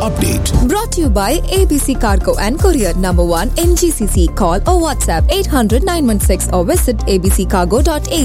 update. Brought to you by ABC Cargo and Courier Number 1 NGCC. Call or WhatsApp 800 916 or visit abccargo.ae.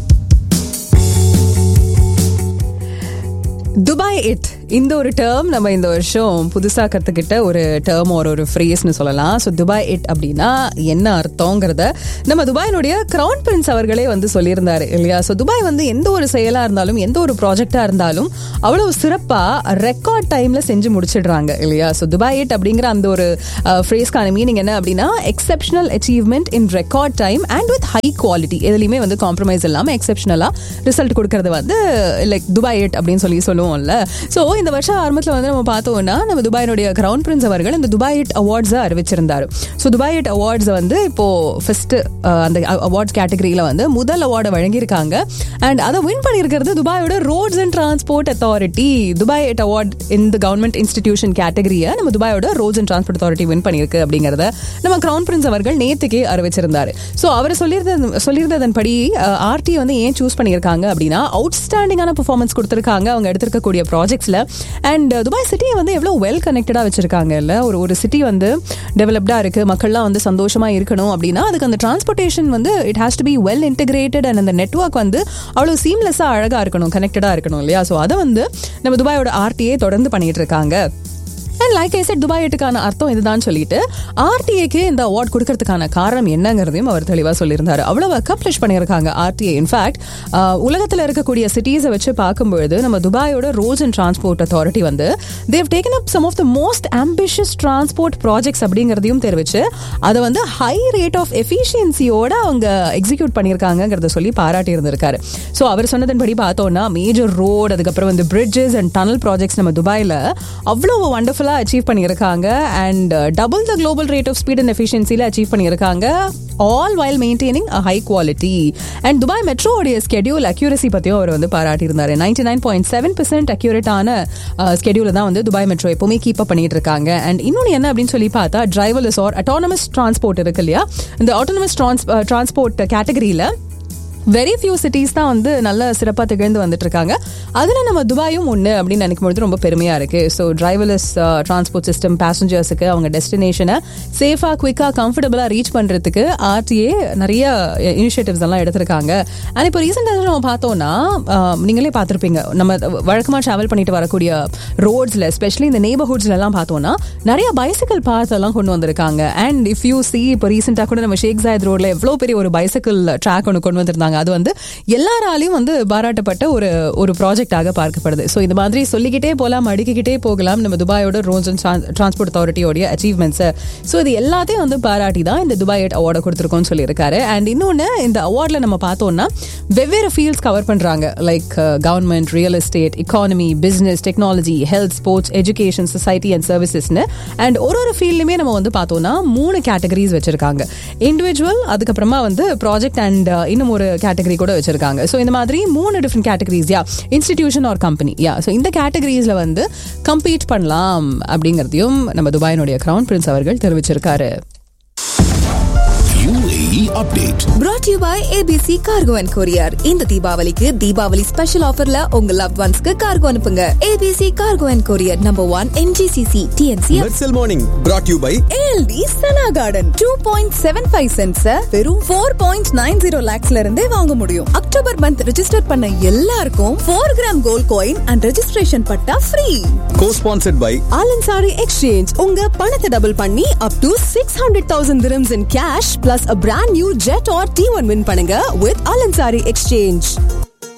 Dubai it இந்த ஒரு term நம்ம இந்த வருஷம் புதுசாக கற்றுக்கிட்ட ஒரு டேர்ம் ஒரு ஒரு ஃப்ரேஸ்னு சொல்லலாம் ஸோ துபாய் இட் அப்படின்னா என்ன அர்த்தங்கிறத நம்ம துபாயினுடைய கிரவுன் பிரின்ஸ் அவர்களே வந்து சொல்லியிருந்தாரு இல்லையா ஸோ துபாய் வந்து எந்த ஒரு செயலாக இருந்தாலும் எந்த ஒரு ப்ராஜெக்டாக இருந்தாலும் அவ்வளோ சிறப்பாக ரெக்கார்ட் டைமில் செஞ்சு முடிச்சிடுறாங்க இல்லையா ஸோ துபாய் இட் அப்படிங்கிற அந்த ஒரு ஃப்ரேஸ்க்கான மீனிங் என்ன அப்படின்னா exceptional achievement in record time and with high quality எதுலையுமே வந்து காம்ப்ரமைஸ் இல்லாமல் எக்ஸப்ஷனலாக ரிசல்ட் கொடுக்கறது வந்து லைக் துபாய் இட் அப்படின்னு சொல்லி சொல்லுவோம்ல ஸோ இந்த வருஷம் ஆரம்பத்தில் வந்து நம்ம பார்த்தோம்னா நம்ம துபாயினுடைய கிரவுன் பிரின்ஸ் அவர்கள் இந்த துபாய் இட் அவார்ட்ஸை அறிவிச்சிருந்தாரு ஸோ துபாய் இட் அவார்ட்ஸ் வந்து இப்போ ஃபர்ஸ்ட் அந்த அவார்ட்ஸ் கேட்டகரியில் வந்து முதல் அவார்டை வழங்கியிருக்காங்க அண்ட் அதை வின் பண்ணியிருக்கிறது துபாயோட roads and transport authority Dubai it award இந்த கவர்மெண்ட் இன்ஸ்டிடியூஷன் கேட்டகரியை நம்ம துபாயோட roads and transport authority win பண்ணியிருக்கு அப்படிங்கிறத நம்ம கிரவுன் பிரின்ஸ் அவர்கள் நேத்துக்கே அறிவிச்சிருந்தாரு ஸோ அவர் சொல்லியிருந்தது சொல்லியிருந்ததன்படி ஆர்டி வந்து ஏன் சூஸ் பண்ணியிருக்காங்க அப்படின்னா அவுட்ஸ்டாண்டிங்கான பெர்ஃபார்மன்ஸ் கொடுத்துருக்காங்க அவங்க எடுத்திருக்கக்கூடிய ப்ராஜெக்ட்ஸில் அண்ட் துபாய் சிட்டியை வந்து எவ்வளோ வெல் கனெக்டடாக வச்சிருக்காங்க இல்லை ஒரு ஒரு சிட்டி வந்து டெவலப்டாக இருக்குது மக்கள்லாம் வந்து சந்தோஷமாக இருக்கணும் அப்படின்னா அதுக்கு அந்த டிரான்ஸ்போர்ட்டேஷன் வந்து it has to be well integrated and அந்த நெட்ஒர்க் வந்து அவ்வளோ சீம்லெஸ்ஸாக அழகாக இருக்கணும் கனெக்டடாக இருக்கணும் இல்லையா ஸோ அதை வந்து நம்ம துபாயோட ஆர்டிஏ தொடர்ந்து பண்ணிட்டு இருக்காங்க and like I set Dubai எட்டுக்கான அர்த்தம் இதுதான் சொல்லிட்டு ஆர்டிஏக்கு இந்த அவார்ட் கொடுக்கறதுக்கான காரணம் என்னங்கிறதையும் அவர் தெளிவாக சொல்லியிருந்தாரு அவ்வளவு அக்கம்ப்ளிஷ் பண்ணியிருக்காங்க ஆர்டிஏ இன்ஃபேக்ட் உலகத்தில் இருக்கக்கூடிய சிட்டிஸை வச்சு பார்க்கும்பொழுது நம்ம துபாயோட ரோட்ஸ் அண்ட் டிரான்ஸ்போர்ட் அத்தாரிட்டி வந்து they've taken up some of the most ambitious transport projects அப்படிங்கிறதையும் தெரிவிச்சு அதை வந்து ஹை ரேட் ஆஃப் எஃபிஷியன்சியோட அவங்க எக்ஸிக்யூட் பண்ணியிருக்காங்கிறத சொல்லி பாராட்டி இருந்திருக்காரு ஸோ அவர் சொன்னதன்படி பார்த்தோம்னா மேஜர் ரோடு அதுக்கப்புறம் வந்து பிரிட்ஜஸ் அண்ட் டனல் ப்ராஜெக்ட்ஸ் நம்ம துபாயில் அவ்வளோ வண்டர்ஃபுல்லாக அச்சீவ் பண்ணியிருக்காங்க and double the global rate of speed and எஃபிஷியன்சியில் அச்சீவ் பண்ணியிருக்காங்க all while maintaining a high quality and Dubai மெட்ரோடைய ஸ்கெடியூல் அக்யூரசி பற்றியும் அவர் வந்து பாராட்டியிருந்தாரு ninety nine point seven percent அக்யூரேட்டான ஸ்கெடியூலை தான் வந்து துபாய் மெட்ரோ எப்பவுமே கீப் அப் பண்ணிட்டு இருக்காங்க அண்ட் இன்னொன்று என்ன அப்படின்னு சொல்லி பார்த்தா டிரைவர்லெஸ் ஆர் அட்டானமஸ் டிரான்ஸ்போர்ட் இருக்கு இல்லையா இந்த ஆட்டோனமஸ் டிரான்ஸ்போர்ட் கேட்டகரியில் வெரி ஃபியூ சிட்டிஸ் தான் வந்து நல்ல சிறப்பாக திகழ்ந்து வந்துட்டு இருக்காங்க அதில் நம்ம துபாயும் ஒன்று அப்படின்னு நினைக்கும் பொழுது ரொம்ப பெருமையாக இருக்குது ஸோ டிரைவர்லெஸ் டிரான்ஸ்போர்ட் சிஸ்டம் பேசஞ்சர்ஸுக்கு அவங்க டெஸ்டினேஷனை சேஃபாக குவிக்காக கம்ஃபர்டபுளாக ரீச் பண்ணுறதுக்கு ஆர்டிஏ நிறைய இனிஷியேட்டிவ்ஸ் எல்லாம் எடுத்திருக்காங்க அண்ட் இப்போ ரீசெண்டாக நம்ம பார்த்தோம்னா நீங்களே பார்த்துருப்பீங்க நம்ம வழக்கமாக ட்ராவல் பண்ணிட்டு வரக்கூடிய ரோட்ஸில் எஸ்பெஷலி இந்த நெய்பர்ஹுட்ஸ்லாம் பார்த்தோம்னா நிறைய பைசைக்கிள் பாத் எல்லாம் கொண்டு வந்திருக்காங்க அண்ட் இஃப் யூ சி இப்போ ரீசெண்டாக கூட நம்ம ஷேக் ஜாயத் ரோட்ல எவ்வளோ பெரிய ஒரு பைசைக்கிள் ட்ராக் ஒன்று கொண்டு வந்திருந்தாங்க அது வந்து எல்லாராலையும் வந்து பாராட்டப்பட்ட ஒரு ஒரு ப்ராஜெக்டாக பார்க்கப்படுது ஸோ இந்த மாதிரி சொல்லிக்கிட்டே போகலாம் அடுக்கிக்கிட்டே போகலாம் நம்ம துபாயோட ரோட்ஸ் அண்ட் டிரான்ஸ்போர்ட் அத்தாரிட்டியோடைய அச்சீவ்மெண்ட்ஸை ஸோ இது எல்லாத்தையும் வந்து பாராட்டி தான் இந்த துபாய் அவார்டை கொடுத்துருக்கோம்னு சொல்லியிருக்காரு அண்ட் இன்னொன்று இந்த அவார்டில் நம்ம பார்த்தோம்னா வெவ்வேறு ஃபீல்ட்ஸ் கவர் பண்ணுறாங்க like government real estate economy business technology health sports education society and சர்வீசஸ்னு அண்ட் ஒரு ஒரு ஃபீல்டுமே நம்ம வந்து பார்த்தோம்னா மூணு கேட்டகரிஸ் வச்சிருக்காங்க இண்டிவிஜுவல் அதுக்கப்புறமா வந்து ப்ராஜெக்ட் அண்ட் இன்னும் ஒரு கேட்டகரி கூட வச்சிருக்காங்க ஸோ இந்த மாதிரி மூணு டிஃப்ரெண்ட் கேட்டகரிஸ் யா இன்ஸ்டிடியூஷன் ஆர் கம்பெனி யா ஸோ இந்த கேட்டகரிஸ்ல வந்து கம்பீட் பண்ணலாம் அப்படிங்கிறதையும் நம்ம துபாயினுடைய கிரவுன் பிரின்ஸ் அவர்கள் தெரிவிச்சிருக்காரு UAE update. Brought to you by ABC Cargo and Courier. இந்த தீபாவளிக்கு தீபாவளி ஸ்பெஷல் ஆஃபர்ல உங்க லவ் ஒன்ஸ்க்கு கார்கோ அனுப்புங்க ABC Cargo and Courier Number 1 NGCC TNC Mersal morning brought you by ALD Sana Garden 2.75 cents வெறும் 4.90 lakhsல இருந்தே வாங்க முடியும் அக்டோபர் மந்த் ரெஜிஸ்டர் பண்ண எல்லாருக்கும் 4 gram gold coin and registration பட்டா free co sponsored by Al Ansari exchange உங்க பணத்தை டபுள் பண்ணி up to six hundred thousand dirhams in cash plus a brand new jet R T one வின் பண்ணுங்க with Al Ansari exchange